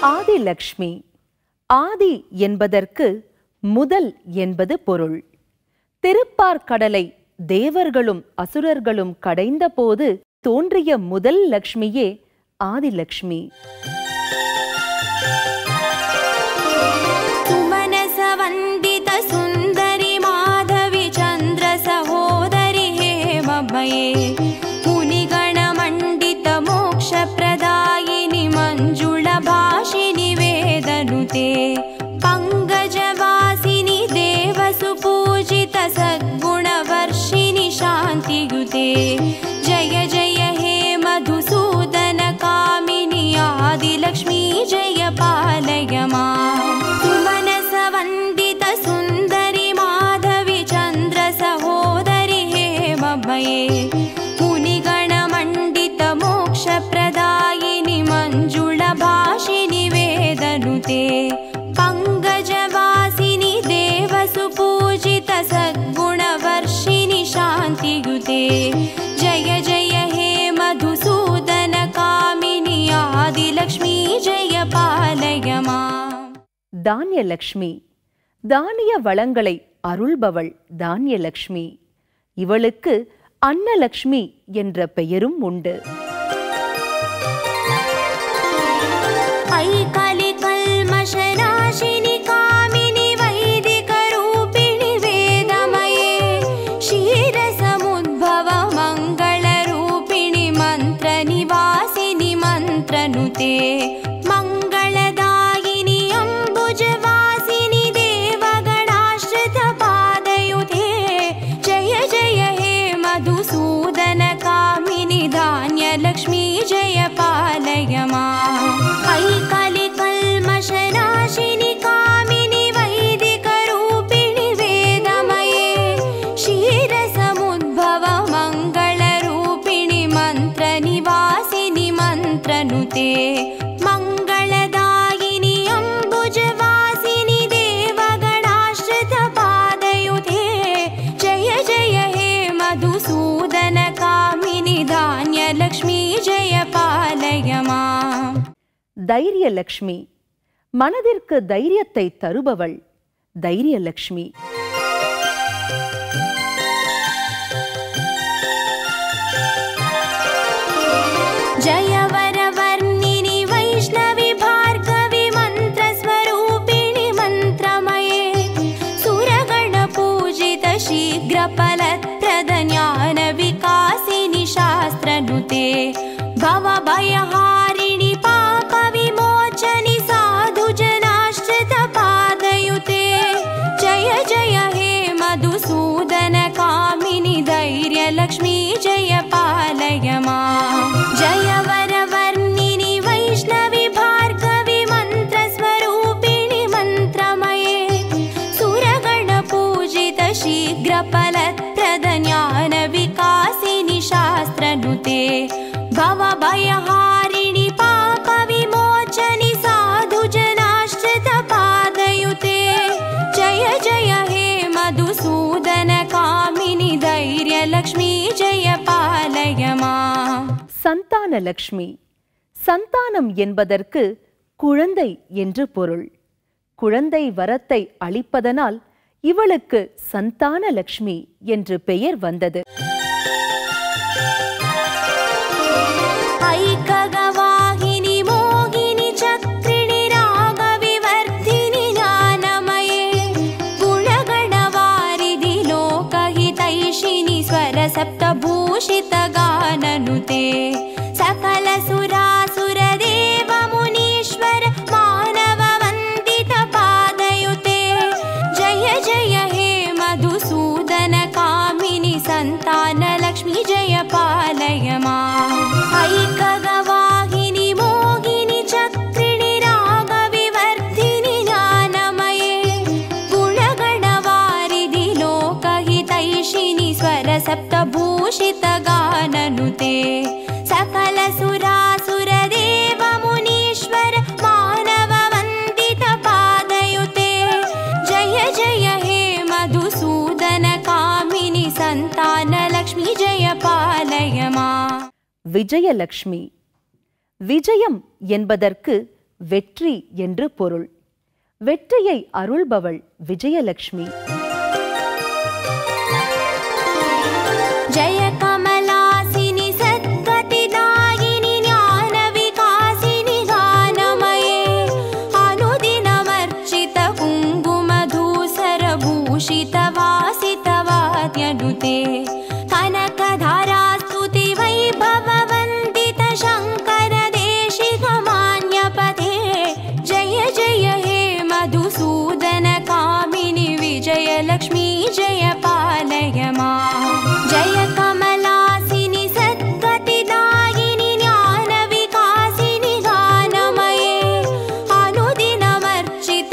ஆதிலக்ஷ்மி ஆதி என்பதற்கு முதல் என்பது பொருள் திருப்பார்கடலை தேவர்களும் அசுரர்களும் கடைந்தபோது தோன்றிய முதல் லக்ஷ்மியே ஆதிலக்ஷ்மி सुमनसवन्दित सुन्दरि माधवि चन्द्र सहोदरि हे ममये मुनिगणमण्डित मोक्षप्रदायिनि मञ्जुळभाषिनि वेदनुते पङ्कजवासिनि देवसुपूजित सद्गुणवर्षिणि शान्तियुते जय जय हे मधुसूदन कामिनि आदिलक्ष्मी जय पालय माम् सुमनसवन्दित सुन्दरि माधवि चन्द्र सहोदरि हे ममये मुनिगणमण्डित मोक्षप्रदायिनि मञ्जुळभाषिनि वेदनुते पङ्कजवासिनि देवसुपूजित सद्गुणवर्षिणि शान्तियुते जय जय हे मधुसूदन कामिनि आदिलक्ष्मी जय पालय माम् தானியலக்ஷ்மி தானிய வளங்களை அருள்பவள் தானியலக்ஷ்மி இவளுக்கு அன்னலக்ஷ்மி என்ற பெயரும் உண்டு ऐकलिकल्मषनाशिनि कामिनि वैदिकरूपिणि वेदमये क्षीरसमुद्भव मङ्गलरूपिणि मन्त्रनिवासिनि मन्त्रनुते मङ्गलदायिनि अम्बुजवासिनि देवगणाश्रितपादयुते जय जय हे मधुसूदन कामिनि धान्यलक्ष्मी जय पालय माम् ऐकलिकल्मषनाशिनि कामिनि वैदिकरूपिणि वेदमये क्षीरसमुद्भव मङ्गलरूपिणि मन्त्रनिवासिनि मन्त्रनुते मङ्गलदायिनि अम्बुजवासिनि देवगणाश्रितपादयुते जय जय हे मधुसूदन कामिनि धान्यलक्ष्मी जय पालय माम् தைரியலக்ஷ்மி மனதிற்கு தைரியத்தை தருபவள் தைரியலக்ஷ்மி जय वरवर्णिनि वैष्णवि भार्गवि मन्त्रस्वरूपिणि मन्त्रमये सुरगणपूजित शीघ्रफलप्रद ज्ञानविकासिनि शास्त्रनुते भवभयहारिणि पापविमोचनि साधुजनाश्रितपादयुते जय जय हे मधुसूदन कामिनि धैर्यलक्ष्मी जय पालय माम् जय वरवर्णिनि वैष्णवि भार्गवि मन्त्रस्वरूपिणि मन्त्रमये सुरगणपूजित शीघ्रफलप्रद ज्ञानविकासिनि शास्त्रनुते भवभयहारिणि पापविमोचनि साधुजनाश्रितपादयुते जय जय हे मधुसूदन कामिनि धैर्यलक्ष्मी जय पालय माम् சந்தானலக்ஷ்மி சந்தானம் என்பதற்கு குழந்தை என்று பொருள் குழந்தை வரத்தை அளிப்பதனால் இவளுக்கு சந்தானலக்ஷ்மி என்று பெயர் வந்தது ऐकगवाहिनि मोहिनि चक्रिणि रागविवर्धिनि ज्ञानमये गुणगणवारिधि लोकहितैषिणि स्वरसप्तभूषितगाननुते सकलसुरासुरदेव मुनीश्वर मानववन्दितपादयुते जय जय हे मधुसूदन कामिनि सन्तानलक्ष्मी जय पालय माम् ऐकगवाहिनि मोहिनि चक्रिणि रागविवर्धिनि ज्ञानमये गुणगणवारिधि लोकहितैषिनि स्वरसप्तभूषितगाननुते सकलसुरासुरदेव मुनीश्वर मानववन्दितपादयुते जय जय हे मधुसूदन कामिनि सन्तानलक्ष्मी जय पालय माम् விஜயலக்ஷ்மி விஜயம் என்பதற்கு வெற்றி என்று பொருள் வெற்றியை அருள்பவள் விஜயலட்சுமி जय कमलासिनि सद्गतिदायिनि ज्ञानविकासिनि गानमये अनुदिनमर्चित कुङ्कुमधूसरभूषितवासितवाद्यनुते कनकधारास्तुति वैभववन्दित शङ्कर देशिकमान्यपथे जय जय हे मधुसूदन कामिनि विजयलक्ष्मी जय पालय मा जय कमलासिनि सद्गतिदायिनि ज्ञानविकासिनि गानमये अनुदिनमर्चित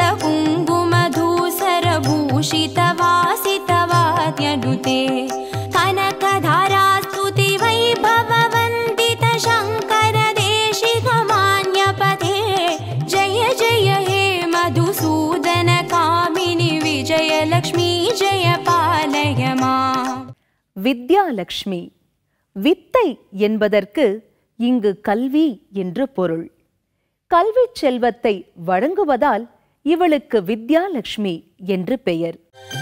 कुङ्कुमधूसरभूषितवासितवाद्यनुते कनकधारास्तुति वैभववन्दित शङ्कर देशिकमान्यपथे जय जय हे मधुसूदन कामिनि विजयलक्ष्मी जय पालय मा வித்யாலட்சுமி வித்தை என்பதற்கு இங்கு கல்வி என்று பொருள் கல்விச் செல்வத்தை வழங்குவதால் இவளுக்கு வித்யாலட்சுமி என்று பெயர்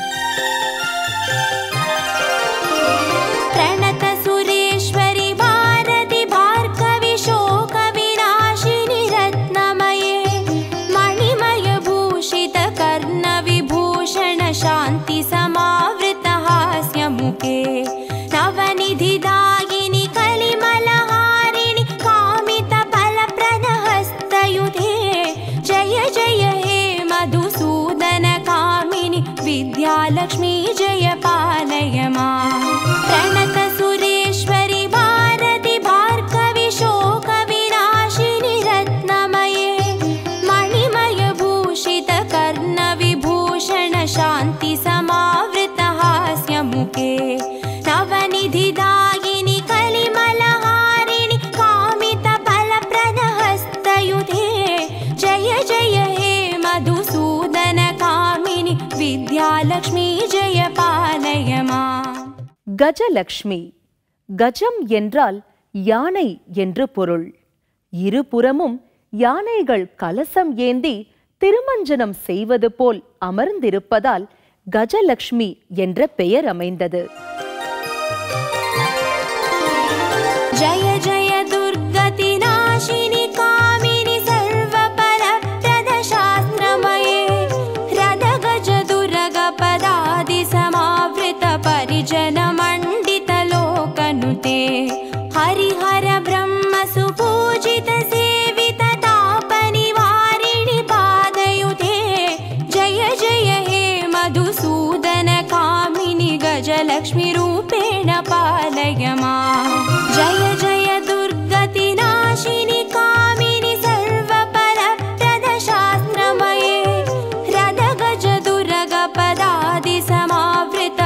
प्रणत सुरेश्वरि भारति भार्गवि शोकविनाशिनि रत्नमये मणिमय भूषित कर्णविभूषण शान्ति समावृत हास्यमुखे नवनिधिदायिनि कलिमलहारिणि कामित फलप्रदहस्तयुधे जय जय हे मधुसूदन कामिनि विद्यालक्ष्मी जय पालय मा प्रणत सुरेश्वरि भारति भार्गवि शोकविनाशिनि रत्नमये मणिमय भूषित कर्णविभूषण शान्ति समावृत हास्यमुखे नवनिधिदायिनि कलिमलहारिणि कामित फलप्रदहस्तयुधे जय जय हे मधुसूदन कामिनि विद्यालक्ष्मी जय पालय मा கஜலக்ஷ்மி கஜம் என்றால் யானை என்று பொருள் இருபுறமும் யானைகள் கலசம் ஏந்தி திருமஞ்சனம் செய்வது போல் அமர்ந்திருப்பதால் கஜலக்ஷ்மி என்ற பெயர் அமைந்தது जय जय दुर्गतिनाशिनि कामिनि सर्वपरप्रदशास्त्रमये रदगज दुर्गपदादि समावृत परिजनमण्डितलोकनुते हरिहर ब्रह्म सुपूजित सेवित तापनिवारिणि पादयुते जय जय हे मधुसूदन कामिनि गजलक्ष्मीरूपेण पालय मा जय जय दुर्गतिनाशिनि कामिनि सर्वपरप्रदशास्त्रमये रदगज दुर्गपदादि समावृत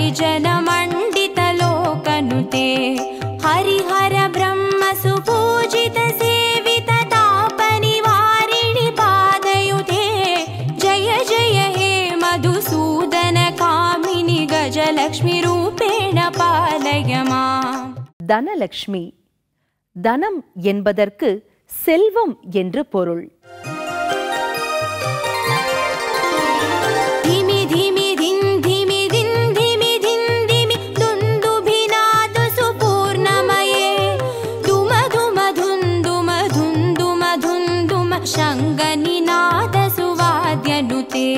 परिजनमण्डितलोकनुते हरिहर ब्रह्म सुपूजित सेवित तापनिवारिणि पादयुते जय जय हे मधुसूदन कामिनि गजलक्ष्मीरूपेण पालय मा தனலக்ஷ்மி தனம் என்பதற்கு செல்வம் என்று பொருள் धिमि धिमि धिन् धिमि धिन् धिमि धिन् धिमि दुन्दुभिनाद सुपूर्णमये धुम धुम धुन् धुम धुन् धुम धुन् धुम शङ्गनिनाद सुवाद्यनुते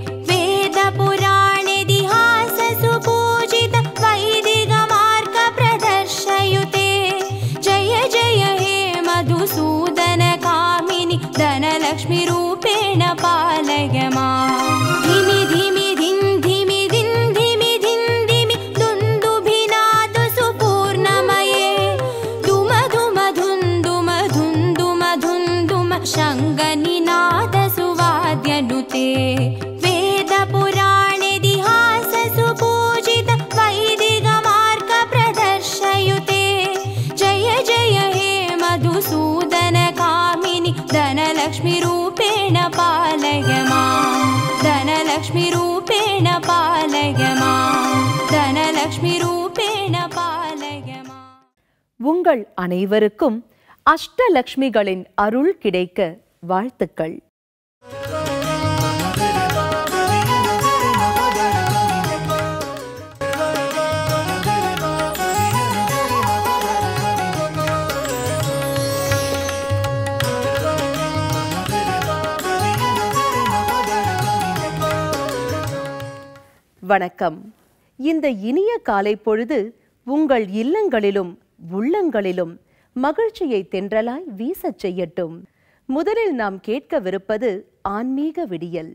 वेदपुराणेतिहास सुपूजित वैदिकमार्ग प्रदर्शयुते जय जय हे मधुसूदन कामिनि धनलक्ष्मीरूपेण पालय मा धिमि धिमि धिन् धिमि धिन् धिमि धिन् धिमि दुन्दुभिनाद सुपूर्णमये धुम धुम धुन् धुम धुन् धुम धुन् धुम शङ्गनिनाद सुवाद्यनुते वेदपुराणेतिहास सुपूजित वैदिकमार्ग प्रदर्शयुते जय जय हे मधुसूदन कामिनि धनलक्ष्मीरूपेण पालय मा धनलक्ष्मीरूपेण पालय मा धनलक्ष्मीरूपेण पालय मा உங்கள் அனைவருக்கும் அஷ்டலக்ஷ்மிகளின் அருள் கிடைக்க வாழ்த்துக்கள் வணக்கம் இந்த இனிய காலை பொழுது உங்கள் இல்லங்களிலும் உள்ளங்களிலும் மகிழ்ச்சியை தென்றலாய் வீசச் செய்யட்டும் முதலில் நாம் கேட்கவிருப்பது ஆன்மீக விடியல்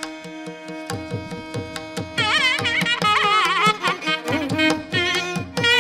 Thank you.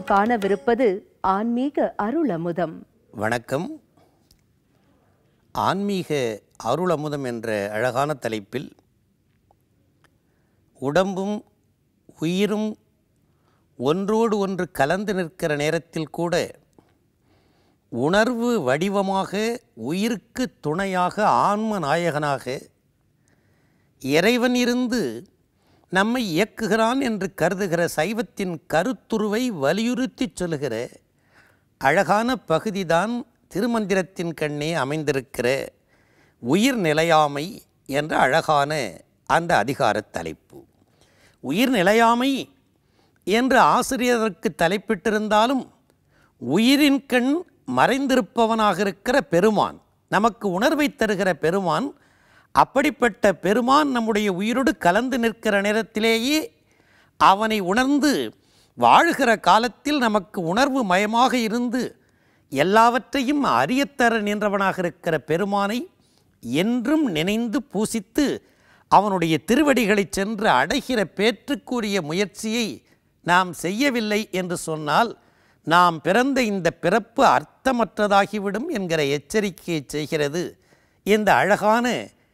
காணவிருப்பது ஆன்மீக அருளமுதம் வணக்கம் ஆன்மீக அருளமுதம் என்ற அழகான தலைப்பில் உடம்பும் உயிரும் ஒன்றோடு ஒன்று கலந்து நிற்கிற நேரத்தில் கூட உணர்வு வடிவமாக உயிருக்கு துணையாக ஆன்ம நாயகனாக இறைவன் இருந்து நம்மை இயக்குகிறான் என்று கருதுகிற சைவத்தின் கருத்துருவை வலியுறுத்திச் சொல்லுகிற அழகான பகுதிதான் திருமந்திரத்தின் கண்ணே அமைந்திருக்கிற உயிர் நிலையாமை என்ற அழகான அந்த அதிகார தலைப்பு உயிர் நிலையாமை என்று ஆசிரியருக்கு தலைப்பிட்டிருந்தாலும் உயிரின் கண் மறைந்திருப்பவனாக இருக்கிற பெருமான் நமக்கு உணர்வை தருகிற பெருமான் அப்படிப்பட்ட பெருமான் நம்முடைய உயிரோடு கலந்து நிற்கிற நேரத்திலேயே அவனை உணர்ந்து வாழ்கிற காலத்தில் நமக்கு உணர்வு மயமாக இருந்து எல்லாவற்றையும் அறியத்தர நின்றவனாக இருக்கிற பெருமானை என்றும் நினைந்து பூசித்து அவனுடைய திருவடிகளைச் சென்று அடைகிற பேற்றுக்குரிய முயற்சியை நாம் செய்யவில்லை என்று சொன்னால் நாம் பிறந்த இந்த பிறப்பு அர்த்தமற்றதாகிவிடும் என்கிற எச்சரிக்கையை செய்கிறது இந்த அழகான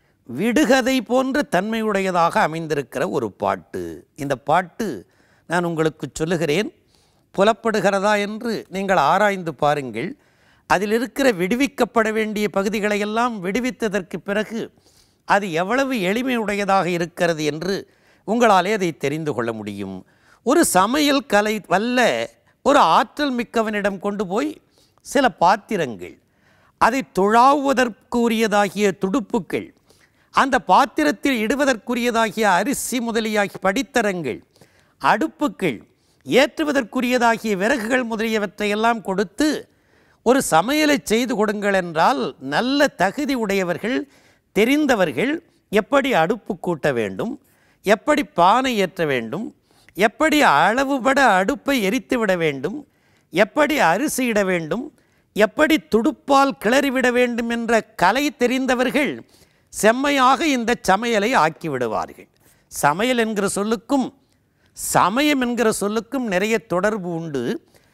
விடுகதை போன்ற தன்மையுடையதாக அமைந்திருக்கிற ஒரு பாட்டு இந்த பாட்டு நான் உங்களுக்கு சொல்லுகிறேன் புலப்படுகிறதா என்று நீங்கள் ஆராய்ந்து பாருங்கள் அதில் இருக்கிற விடுவிக்கப்பட வேண்டிய பகுதிகளையெல்லாம் விடுவித்ததற்கு பிறகு அது எவ்வளவு எளிமையுடையதாக இருக்கிறது என்று உங்களாலே அதை தெரிந்து கொள்ள முடியும் ஒரு சமையல் கலை வல்ல ஒரு ஆற்றல் மிக்கவனிடம் கொண்டு போய் சில பாத்திரங்கள் அதை துழாவுவதற்குரியதாகிய துடுப்புக்கள் அந்த பாத்திரத்தில் இடுவதற்குரியதாகிய அரிசி முதலியாகிய படித்தரங்கள் அடுப்புக்கள் ஏற்றுவதற்குரியதாகிய விறகுகள் முதலியவற்றையெல்லாம் கொடுத்து ஒரு சமையலை செய்து கொடுங்கள் என்றால் நல்ல தகுதி உடையவர்கள் தெரிந்தவர்கள் எப்படி அடுப்பு கூட்ட வேண்டும் எப்படி பானை ஏற்ற வேண்டும் எப்படி அளவுபட அடுப்பை எரித்து விட வேண்டும் எப்படி அரிசி இட வேண்டும் எப்படி துடுப்பால் கிளறிவிட வேண்டும் என்ற கலை தெரிந்தவர்கள் செம்மையாக இந்த சமையலை ஆக்கிவிடுவார்கள் சமையல் என்கிற சொல்லுக்கும் சமயம் என்கிற சொல்லுக்கும் நிறைய தொடர்பு உண்டு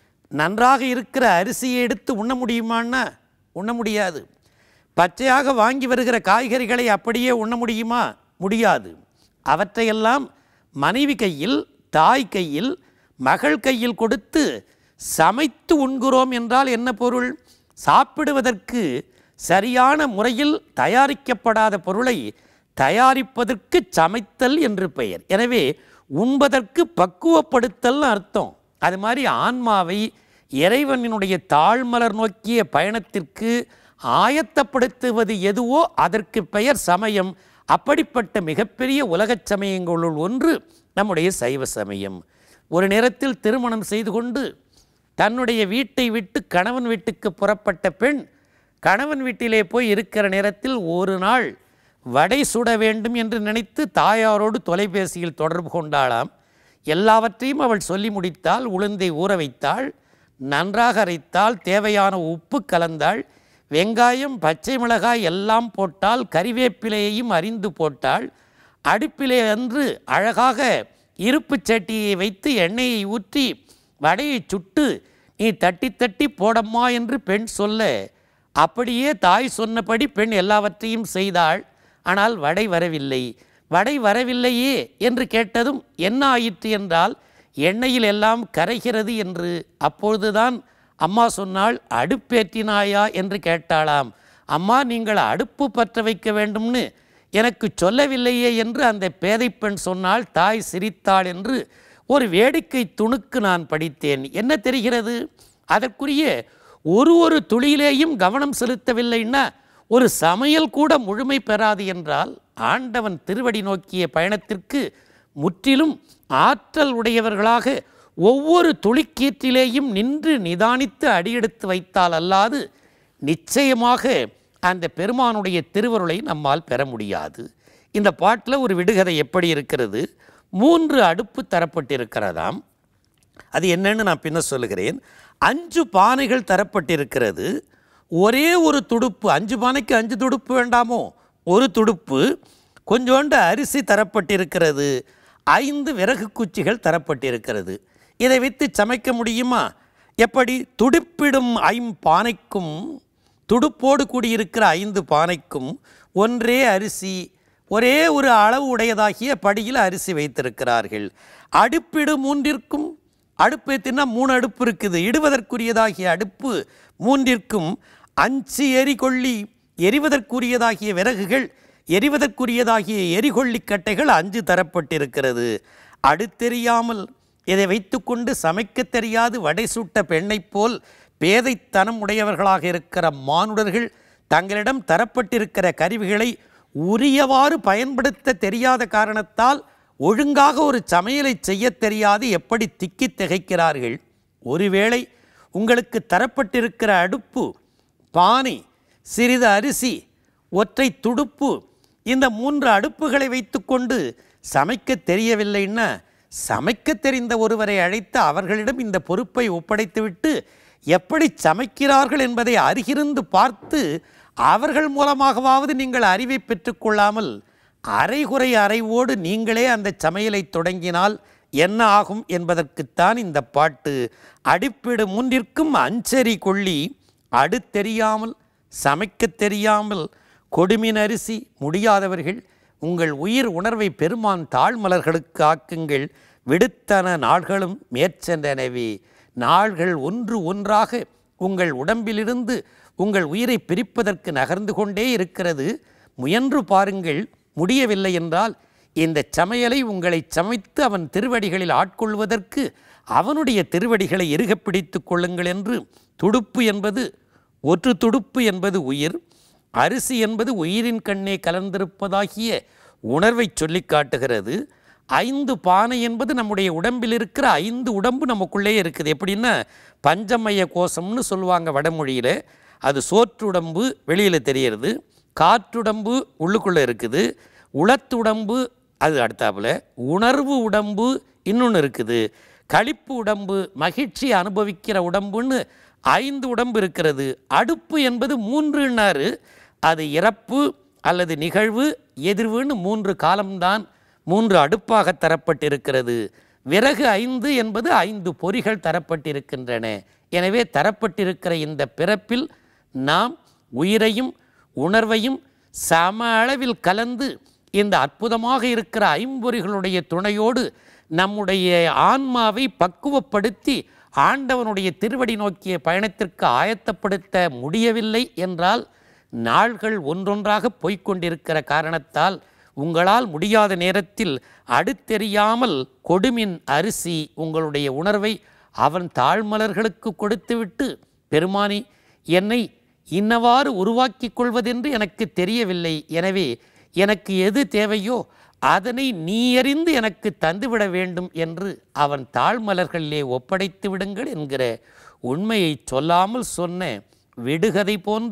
நன்றாக இருக்கிற அரிசியை எடுத்து உண்ண முடியுமான்னா உண்ண முடியாது பச்சையாக வாங்கி வருகிற காய்கறிகளை அப்படியே உண்ண முடியுமா முடியாது அவற்றையெல்லாம் மனைவி கையில் தாய் கையில் மகள் கையில் கொடுத்து சமைத்து உண்கிறோம் என்றால் என்ன பொருள் சாப்பிடுவதற்கு சரியான முறையில் தயாரிக்கப்படாத பொருளை தயாரிப்பதற்கு சமைத்தல் என்று பெயர் எனவே உண்பதற்கு பக்குவப்படுத்தல் அர்த்தம் அது மாதிரி ஆன்மாவை இறைவனினுடைய தாழ்மலர் நோக்கிய பயணத்திற்கு ஆயத்தப்படுத்துவது எதுவோ அதற்கு பெயர் சமயம் அப்படிப்பட்ட மிகப்பெரிய உலகச் சமயங்களுள் ஒன்று நம்முடைய சைவ சமயம் ஒரு நேரத்தில் திருமணம் செய்து கொண்டு தன்னுடைய வீட்டை விட்டு கணவன் வீட்டுக்கு புறப்பட்ட பெண் கணவன் வீட்டிலே போய் இருக்கிற நேரத்தில் ஒரு நாள் வடை சுட வேண்டும் என்று நினைத்து தாயாரோடு தொலைபேசியில் தொடர்பு கொண்டாளாம் எல்லாவற்றையும் அவள் சொல்லி முடித்தாள் உளுந்தை ஊற வைத்தாள் நன்றாக அரைத்தாள் தேவையான உப்பு கலந்தாள் வெங்காயம் பச்சை மிளகாய் எல்லாம் போட்டால் கறிவேப்பிலையையும் அறிந்து போட்டாள் அடுப்பிலே அன்று அழகாக இருப்புச் சட்டியை வைத்து எண்ணெயை ஊற்றி வடையை சுட்டு நீ தட்டி தட்டி போடம்மா என்று பெண் சொல்ல அப்படியே தாய் சொன்னபடி பெண் எல்லாவற்றையும் செய்தாள் ஆனால் வடை வரவில்லை வடை வரவில்லையே என்று கேட்டதும் என்ன ஆயிற்று என்றால் எண்ணெயில் எல்லாம் கரைகிறது என்று அப்பொழுதுதான் அம்மா சொன்னாள் அடுப்பேற்றினாயா என்று கேட்டாளாம் அம்மா நீங்கள் அடுப்பு பற்ற வைக்க வேண்டும்னு எனக்கு சொல்லவில்லையே என்று அந்த பேதை பெண் சொன்னால் தாய் சிரித்தாள் என்று ஒரு வேடிக்கை துணுக்கு நான் படித்தேன் என்ன தெரிகிறது அதற்குரிய ஒரு ஒரு துளியிலேயும் கவனம் செலுத்தவில்லைன்னா ஒரு சமையல் கூட முழுமை பெறாது என்றால் ஆண்டவன் திருவடி நோக்கிய பயணத்திற்கு முற்றிலும் ஆற்றல் உடையவர்களாக ஒவ்வொரு துளிக்கீற்றிலேயும் நின்று நிதானித்து அடியெடுத்து வைத்தால் அல்லாது நிச்சயமாக அந்த பெருமானுடைய திருவருளை நம்மால் பெற முடியாது இந்த பாட்டில் ஒரு விடுகதை எப்படி இருக்கிறது மூன்று அடுப்பு தரப்பட்டிருக்கிறதாம் அது என்னன்னு நான் பின்ன சொல்லுகிறேன் அஞ்சு பானைகள் தரப்பட்டிருக்கிறது ஒரே ஒரு துடுப்பு அஞ்சு பானைக்கு அஞ்சு துடுப்பு வேண்டாமோ ஒரு துடுப்பு கொஞ்சோண்டு அரிசி தரப்பட்டிருக்கிறது ஐந்து விறகு குச்சிகள் தரப்பட்டிருக்கிறது இதை வைத்து சமைக்க முடியுமா எப்படி துடுப்பிடும் ஐம்பானைக்கும் துடுப்போடு கூடியிருக்கிற ஐந்து பானைக்கும் ஒன்றே அரிசி ஒரே ஒரு அளவு உடையதாகிய படியில் அரிசி வைத்திருக்கிறார்கள் அடுப்பிடு மூன்றிற்கும் அடுப்பு எத்தினா மூணு அடுப்பு இருக்குது இடுவதற்குரியதாகிய அடுப்பு மூன்றிற்கும் அஞ்சு எரிகொள்ளி எரிவதற்குரியதாகிய விறகுகள் எரிவதற்குரியதாகிய எரிகொள்ளி கட்டைகள் அஞ்சு தரப்பட்டிருக்கிறது அடுத்தெரியாமல் இதை வைத்துக்கொண்டு சமைக்கத் தெரியாது வடை சுட்ட பெண்ணைப் போல் பேதைத்தனம் உடையவர்களாக இருக்கிற மானுடர்கள் தங்களிடம் தரப்பட்டிருக்கிற கருவிகளை உரியவாறு பயன்படுத்த தெரியாத காரணத்தால் ஒழுங்காக ஒரு சமையலை செய்யத் தெரியாது எப்படி திக்கித் திகைக்கிறார்கள் ஒருவேளை உங்களுக்கு தரப்பட்டிருக்கிற அடுப்பு பானை சிறிது அரிசி ஒற்றை துடுப்பு இந்த மூன்று அடுப்புகளை வைத்துக்கொண்டு சமைக்க தெரியவில்லைன்னா சமைக்க தெரிந்த ஒருவரை அழைத்து அவர்களிடம் இந்த பொறுப்பை ஒப்படைத்துவிட்டு எப்படி சமைக்கிறார்கள் என்பதை அருகிருந்து பார்த்து அவர்கள் மூலமாகவாவது நீங்கள் அறிவை பெற்றுக்கொள்ளாமல் அரைகுறை அறைவோடு நீங்களே அந்த சமையலை தொடங்கினால் என்ன ஆகும் என்பதற்குத்தான் இந்த பாட்டு அடிப்பிடு மூன்றிற்கும் அஞ்சரி கொள்ளி அடுத்தெரியாமல் சமைக்கத் தெரியாமல் கொடுமின் அரிசி முடியாதவர்கள் உங்கள் உயிர் உணர்வை பெருமான் தாழ்மலர்களுக்கு ஆக்குங்கள் விடுத்தன நாள்களும் மேற்சென்றனவே நாள்கள் ஒன்று ஒன்றாக உங்கள் உடம்பிலிருந்து உங்கள் உயிரை பிரிப்பதற்கு நகர்ந்து கொண்டே இருக்கிறது முயன்று பாருங்கள் முடியவில்லை என்றால் இந்த சமையலை உங்களை சமைத்து அவன் திருவடிகளில் ஆட்கொள்வதற்கு அவனுடைய திருவடிகளை இறுகப் பிடித்து கொள்ளுங்கள் என்று துடுப்பு என்பது ஒற்று துடுப்பு என்பது உயிர் அரிசி என்பது உயிரின் கண்ணே கலந்திருப்பதாகிய உணர்வை சொல்லி காட்டுகிறது ஐந்து பானை என்பது நம்முடைய உடம்பில் இருக்கிற ஐந்து உடம்பு நமக்குள்ளே இருக்குது எப்படின்னா பஞ்சமய கோஷம்னு சொல்லுவாங்க வடமொழியில் அது சோற்றுடம்பு வெளியில் தெரியறது காற்றுடம்பு உள்ளுக்குள்ளே இருக்குது உளத்துடம்பு அது அடுத்தாப்புல உணர்வு உடம்பு இன்னொன்று இருக்குது களிப்பு உடம்பு மகிழ்ச்சி அனுபவிக்கிற உடம்புன்னு ஐந்து உடம்பு இருக்கிறது அடுப்பு என்பது மூன்றுன்னாரு அது இறப்பு அல்லது நிகழ்வு எதிர்வுன்னு மூன்று காலம்தான் மூன்று அடுப்பாக தரப்பட்டிருக்கிறது விறகு ஐந்து என்பது ஐந்து பொறிகள் தரப்பட்டிருக்கின்றன எனவே தரப்பட்டிருக்கிற இந்த பிறப்பில் நாம் உயிரையும் உணர்வையும் சம அளவில் கலந்து இந்த அற்புதமாக இருக்கிற ஐம்பொறிகளுடைய துணையோடு நம்முடைய ஆன்மாவை பக்குவப்படுத்தி ஆண்டவனுடைய திருவடி நோக்கிய பயணத்திற்கு ஆயத்தப்படுத்த முடியவில்லை என்றால் நாள்கள் ஒன்றொன்றாக போய்க்கொண்டிருக்கிற காரணத்தால் உங்களால் முடியாத நேரத்தில் அடுத்தெரியாமல் கொடுமின் அரிசி உங்களுடைய உணர்வை அவன் தாழ்மலர்களுக்கு கொடுத்துவிட்டு பெருமானி என்னை இன்னவாறு உருவாக்கிக் கொள்வதென்று எனக்கு தெரியவில்லை எனவே எனக்கு எது தேவையோ அதனை நீ அறிந்து எனக்கு தந்துவிட வேண்டும் என்று அவன் தாழ்மலர்களிலே ஒப்படைத்து விடுங்கள் என்கிற உண்மையை சொல்லாமல் சொன்ன விடுகதை போன்ற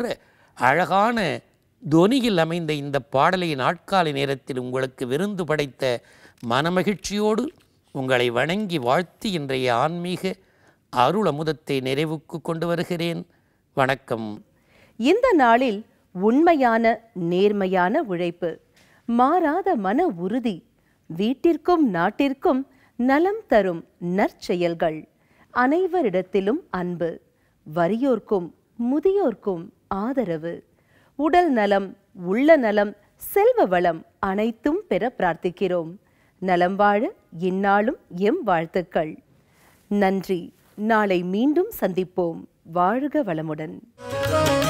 அழகான தொனியில் அமைந்த இந்த பாடலை நாட்காலை நேரத்தில் உங்களுக்கு விருந்து படைத்த மனமகிழ்ச்சியோடு உங்களை வணங்கி வாழ்த்தி இன்றைய ஆன்மீக அருள் அமுதத்தை நிறைவுக்கு கொண்டு வருகிறேன் வணக்கம் இந்த நாளில் உண்மையான நேர்மையான உழைப்பு மாறாத மன உறுதி வீட்டிற்கும் நாட்டிற்கும் நலம் தரும் நற்செயல்கள் அனைவரிடத்திலும் அன்பு வறியோர்க்கும் முதியோர்க்கும் ஆதரவு உடல் நலம் உள்ள நலம் செல்வ வளம் அனைத்தும் பெற பிரார்த்திக்கிறோம் நலம் வாழ இந்நாளும் எம் வாழ்த்துக்கள் நன்றி நாளை மீண்டும் சந்திப்போம் வாழ்க வளமுடன்